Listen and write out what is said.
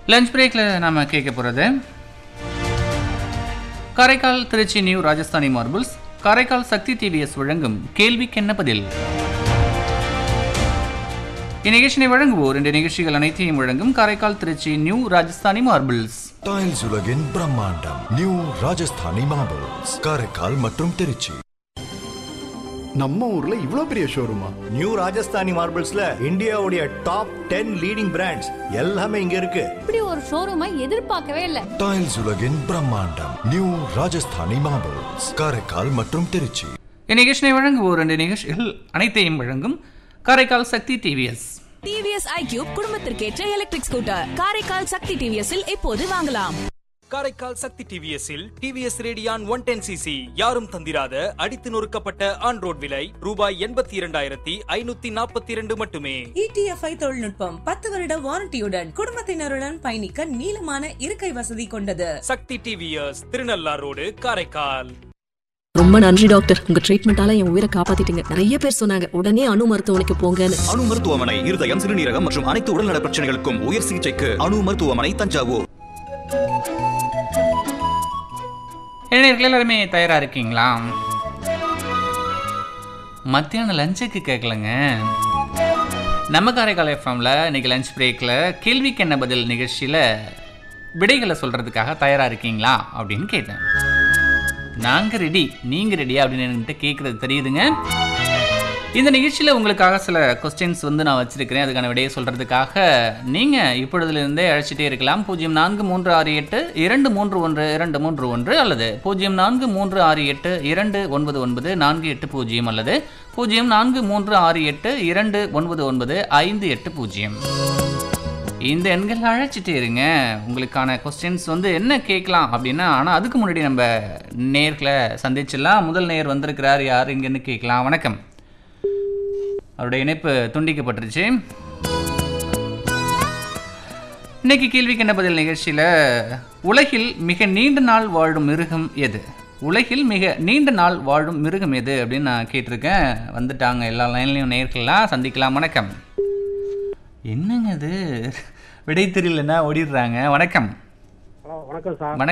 lunch பிரேக்கில் நாம் கேட்க போகிறது காரைக்கால் திருச்சி நியூ ராஜஸ்தானி மார்பிள்ஸ் காரைக்கால் சக்தி டிவிஎஸ் வழங்கும் கேள்விக்கென்ன பதில் இந்நிகழ்ச்சியை வழங்குவோர் இந்த நிகழ்ச்சிகள் அனைத்தையும் வழங்கும் Karaikal Trichy new Rajasthani marbles tiles உலகின் பிரம்மாண்டம் நியூ ராஜஸ்தானி மார்பிள்ஸ் காரைக்கால் மற்றும் திருச்சி நம்ம ஊர்ல இவ்ளோ பெரிய ஷோரூமா நியூ ராஜஸ்தானி மார்பிள்ஸ்ல இந்தியாவுடைய டாப் டென் லீடிங் பிராண்ட்ஸ் எல்லாமே இங்க இருக்கு இப்படி ஒரு ஷோரூமை எதிர்பார்க்கவே இல்லை டைல்ஸ் உலகின் பிரம்மாண்டம் நியூ ராஜஸ்தானி மார்பிள்ஸ் காரைக்கால் மற்றும் திருச்சி இந்நிகழ்ச்சியை வழங்குவோர் இந்த நிகழ்ச்சிகள் அனைத்தையும் வழங்கும் காரைக்கால் சக்தி டிவிஎஸ் டிவிஎஸ் ஐக்யூப் குடும்பத்திற்கேற்ற எலக்ட்ரிக் ஸ்கூட்டர் காரைக்கால் சக்தி டிவிஎஸ்ஸில் இப்போது வாங்கலாம் காரைக்கால் சக்தி டிவிஎஸ்ஸில் TVS Radeon one ten CC யாரும் தந்திராத அடித்து நொறுக்கப்பட்ட ஆன் ரோட் விலை ரூபாய் எண்பத்தி இரண்டாயிரத்தி ஐநூத்தி நாற்பத்தி இரண்டு மட்டுமே இடிஎஃப்ஐ தொழில்நுட்பம் பத்து வருட வாரண்டியுடன் குடும்பத்தினருடன் பயணிக்க நீளமான இருக்கை வசதி கொண்டது சக்தி டிவிஎஸ் திருநள்ளார் ரோடு காரைக்கால் ரொம்ப நன்றி டாக்டர் உங்க ட்ரீட்மெண்டால என் உயிரை காப்பாத்திட்டீங்க நிறைய பேர் சொன்னாங்க உடனே அணு மருத்துவமனைக்கு போங்கன்னு அணு மருத்துவமனை இருதயம் சிறுநீரகம் மற்றும் அனைத்து உடல்நல பிரச்சனைகளுக்கும் உயர் சிகிச்சைக்கு அணு மருத்துவமனை தஞ்சாவூர் இளைஞர்கள் எல்லாருமே தயாராக இருக்கீங்களா மத்தியானம் லஞ்சுக்கு கேட்கலங்க நம்ம காரைக்கால் எஃப்எம்ல இன்னைக்கு லஞ்ச் பிரேக்கில் கேள்விக்கு என்ன பதில் நிகழ்ச்சியில் விடைகளை சொல்கிறதுக்காக தயாராக இருக்கீங்களா அப்படின்னு கேட்டேன் நாங்கள் ரெடி நீங்கள் ரெடியா அப்படின்னு என்கிட்ட கேட்குறது தெரியுதுங்க இந்த நிகழ்ச்சியில் உங்களுக்காக சில கொஸ்டின்ஸ் வந்து நான் வச்சிருக்கிறேன் அதுக்கான விடையை சொல்கிறதுக்காக நீங்கள் இப்பொழுதுலேருந்தே அழைச்சிட்டே இருக்கலாம் பூஜ்ஜியம் நான்கு மூன்று ஆறு எட்டு இரண்டு மூன்று ஒன்று இரண்டு மூன்று ஒன்று அல்லது பூஜ்ஜியம் நான்கு மூன்று ஆறு எட்டு இரண்டு ஒன்பது ஒன்பது நான்கு எட்டு பூஜ்ஜியம் அல்லது பூஜ்ஜியம் நான்கு மூன்று ஆறு எட்டு இரண்டு ஒன்பது ஒன்பது ஐந்து எட்டு பூஜ்ஜியம் இந்த எண்கள் அழைச்சிட்டே இருங்க உங்களுக்கான கொஸ்டின்ஸ் வந்து என்ன கேட்கலாம் அப்படின்னா ஆனால் அதுக்கு முன்னாடி நம்ம நேர்களை சந்திச்சிடலாம் முதல் நேர் வந்திருக்கிறார் யார் இங்கேருந்து கேட்கலாம் வணக்கம் அவருடைய இணைப்பு துண்டிக்கப்பட்டுருச்சு இன்னைக்கு கேள்விக்கு என்ன பதில் நிகழ்ச்சியில் உலகில் மிக நீண்ட நாள் வாழும் மிருகம் எது உலகில் மிக நீண்ட நாள் வாழும் மிருகம் எது அப்படின்னு நான் கேட்டிருக்கேன் வந்துட்டாங்க எல்லா லைன்லையும் நேர்கள்லாம் சந்திக்கலாம் வணக்கம் என்னங்க இது விடை தெரியலன்னா ஓடிடுறாங்க வணக்கம் வணக்கம் சார் வணக்கம்